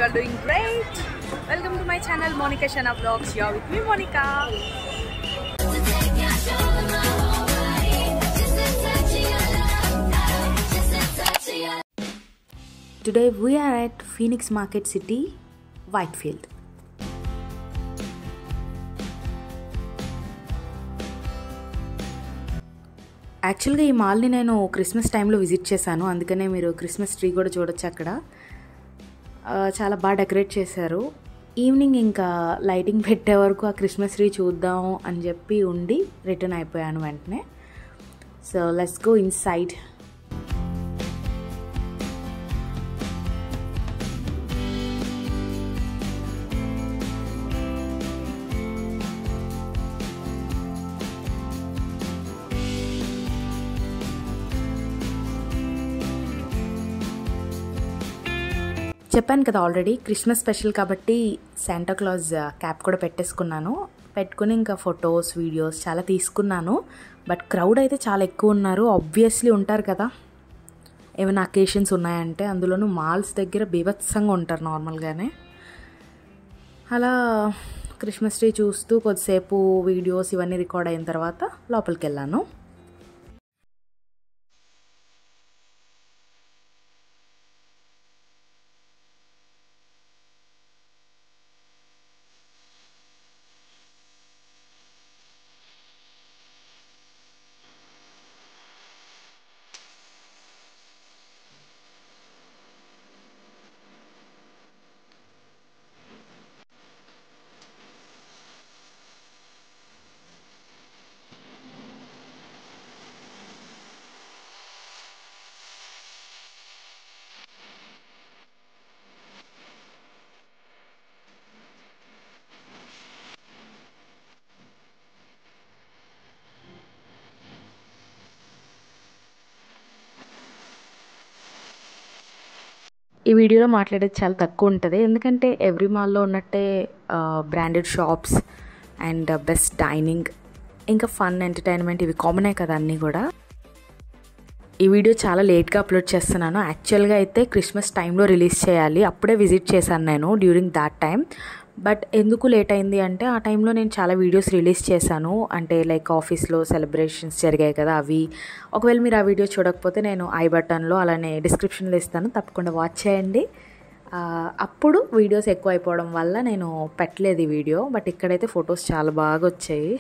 you are doing great. Welcome to my channel Monica Shana Vlogs. You are with me Monica. Today we are at Phoenix Market City, Whitefield. యాక్చువల్గా ఈ మాల్ని నేను Christmas టైంలో visit చేశాను అందుకనే మీరు Christmas tree కూడా చూడొచ్చు అక్కడ ఆ, చాలా బాగా డెకరేట్ చేశారు ఈవినింగ్ ఇంకా లైటింగ్ పెట్టే వరకు ఆ క్రిస్మస్ ట్రీ చూద్దాం అని చెప్పి ఉండి రిటర్న్ అయిపోయాను వెంటనే so let's go inside చెప్పాను కదా ఆల్రెడీ క్రిస్మస్ స్పెషల్ కాబట్టి శాంటా క్లాజ్ క్యాప్ కూడా పెట్టేసుకున్నాను పెట్టుకుని ఇంకా ఫొటోస్ వీడియోస్ చాలా తీసుకున్నాను బట్ క్రౌడ్ అయితే చాలా ఎక్కువ ఉన్నారు ఆబ్వియస్లీ ఉంటారు కదా ఏమైనా అకేషన్స్ ఉన్నాయంటే అందులోనూ మాల్స్ దగ్గర బీభత్సంగా ఉంటారు నార్మల్గానే అలా క్రిస్మస్ ట్రీ చూస్తూ కొద్దిసేపు వీడియోస్ ఇవన్నీ రికార్డ్ అయిన తర్వాత లోపలికి వెళ్ళాను ఈ వీడియోలో మాట్లాడేది చాలా తక్కువ ఉంటుంది ఎందుకంటే ఎవ్రీ మాల్లో ఉన్నట్టే branded shops and best dining ఇంకా ఫన్ ఎంటర్టైన్మెంట్ ఇవి కామనే కదా అన్నీ కూడా ఈ వీడియో చాలా లేట్గా అప్లోడ్ చేస్తున్నాను యాక్చువల్గా అయితే క్రిస్మస్ టైంలో రిలీజ్ చేయాలి అప్పుడే విజిట్ చేశాను నేను డ్యూరింగ్ దాట్ టైం బట్ ఎందుకు లేట్ అయింది అంటే ఆ టైంలో నేను చాలా వీడియోస్ రిలీజ్ చేశాను అంటే లైక్ ఆఫీస్లో సెలబ్రేషన్స్ జరిగాయి కదా అవి ఒకవేళ మీరు ఆ వీడియో చూడకపోతే నేను ఐ బటన్లో అలానే డిస్క్రిప్షన్లో ఇస్తాను తప్పకుండా వాచ్ చేయండి ఆ, అప్పుడు వీడియోస్ ఎక్కువ అయిపోవడం వల్ల నేను పెట్టలేదు ఈ వీడియో బట్ ఇక్కడైతే ఫొటోస్ చాలా బాగా వచ్చాయి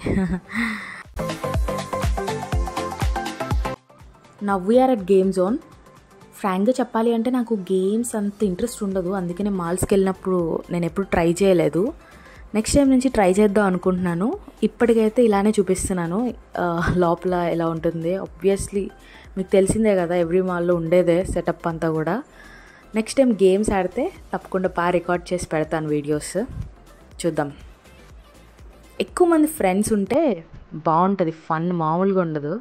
now we're at game zone ఫ్రాంక్గా చెప్పాలి అంటే నాకు గేమ్స్ అంత ఇంట్రెస్ట్ ఉండదు అందుకనే మాల్స్కి వెళ్ళినప్పుడు నేను ఎప్పుడు ట్రై చేయలేదు నెక్స్ట్ టైం నుంచి ట్రై చేద్దాం అనుకుంటున్నాను ఇప్పటికైతే ఇలానే చూపిస్తున్నాను ఆ, లోపల ఎలా ఉంటుంది ఆబ్వియస్లీ మీకు తెలిసిందే కదా ఎవ్రీ మాల్లో ఉండేదే సెటప్ అంతా కూడా నెక్స్ట్ టైం గేమ్స్ ఆడితే తప్పకుండా బాగా రికార్డ్ చేసి పెడతాను వీడియోస్ చూద్దాం ఎక్కువ మంది ఫ్రెండ్స్ ఉంటే బాగుంటుంది ఫన్ మామూలుగా ఉండదు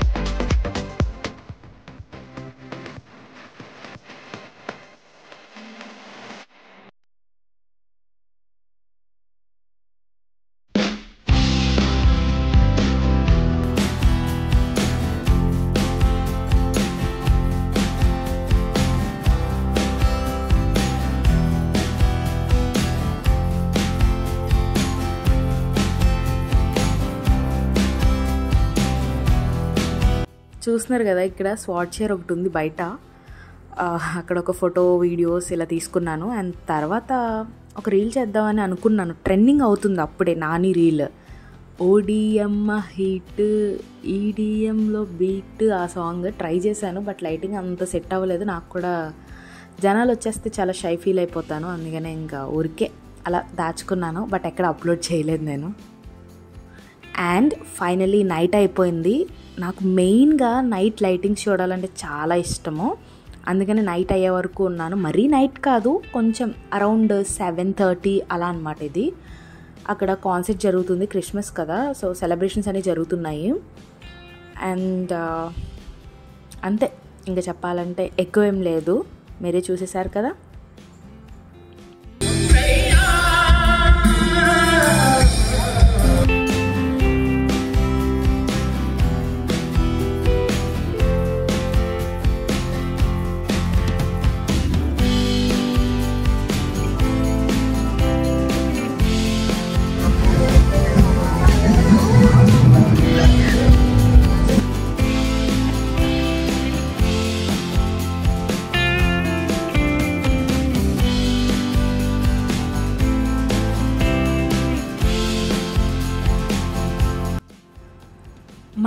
చూస్తున్నారు కదా ఇక్కడ స్వాట్ చైర్ ఒకటి ఉంది బయట ఆ, అక్కడ ఒక ఫోటో వీడియోస్ ఇలా తీసుకున్నాను అండ్ తర్వాత ఒక రీల్ చేద్దామని అనుకున్నాను ట్రెండింగ్ అవుతుంది అప్పుడే నాని రీల్ ఓడిఎం హీట్ ఈడిఎంలో బీట్ ఆ సాంగ్ ట్రై చేశాను బట్ లైటింగ్ అంత సెట్ అవ్వలేదు నాకు కూడా జనాలు వచ్చేస్తే చాలా షై ఫీల్ అయిపోతాను అందుకనే ఇంకా ఊరికే అలా దాచుకున్నాను బట్ ఎక్కడ అప్లోడ్ చేయలేదు నేను అండ్ ఫైనలీ నైట్ అయిపోయింది నాకు మెయిన్గా నైట్ లైటింగ్స్ చూడాలంటే చాలా ఇష్టము అందుకని నైట్ అయ్యే వరకు ఉన్నాను మరీ నైట్ కాదు కొంచెం అరౌండ్ సెవెన్ థర్టీ అలా అనమాట ఇది అక్కడ కాన్సర్ట్ జరుగుతుంది క్రిస్మస్ కదా సో సెలబ్రేషన్స్ అనేవి జరుగుతున్నాయి అండ్ అంతే ఇంకా చెప్పాలంటే ఎక్కువ ఏం లేదు మీరే చూసేశారు కదా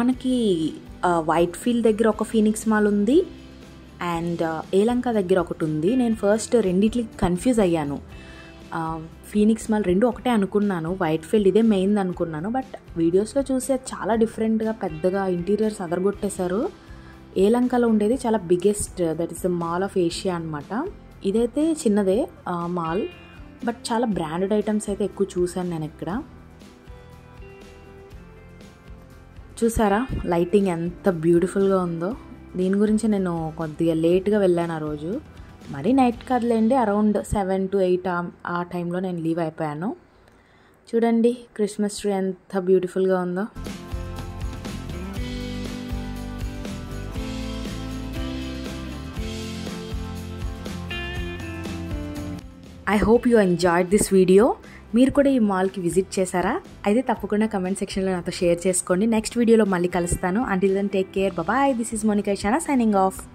మనకి వైట్ ఫీల్డ్ దగ్గర ఒక ఫీనిక్స్ మాల్ ఉంది అండ్ ఏలంక దగ్గర ఒకటి ఉంది నేను ఫస్ట్ రెండిట్లకి కన్ఫ్యూజ్ అయ్యాను ఫీనిక్స్ మాల్ రెండు ఒకటే అనుకున్నాను వైట్ ఫీల్డ్ ఇదే మెయిన్ అనుకున్నాను బట్ వీడియోస్లో చూసే చాలా డిఫరెంట్గా పెద్దగా ఇంటీరియర్స్ అదరగొట్టేశారు ఏలంకలో ఉండేది చాలా biggest that is the mall of Asia అనమాట ఇదైతే చిన్నదే మాల్ బట్ చాలా బ్రాండెడ్ ఐటమ్స్ అయితే ఎక్కువ చూశాను నేను ఇక్కడ చూసారా లైటింగ్ ఎంత బ్యూటిఫుల్గా ఉందో దీని గురించి నేను కొద్దిగా లేట్గా వెళ్ళాను ఆ రోజు మరీ నైట్ కాదులేండి అరౌండ్ సెవెన్ టు ఎయిట్ ఆ టైంలో నేను లీవ్ అయిపోయాను చూడండి క్రిస్మస్ ట్రీ ఎంత బ్యూటిఫుల్గా ఉందో I hope you enjoyed this video మీరు కూడా ఈ మాల్కి విజిట్ చేశారా అయితే తప్పకుండా కమెంట్ సెక్షన్లో నాతో షేర్ చేసుకోండి నెక్స్ట్ వీడియోలో మళ్ళీ కలుస్తాను until then take care bye this is Monica Shana signing of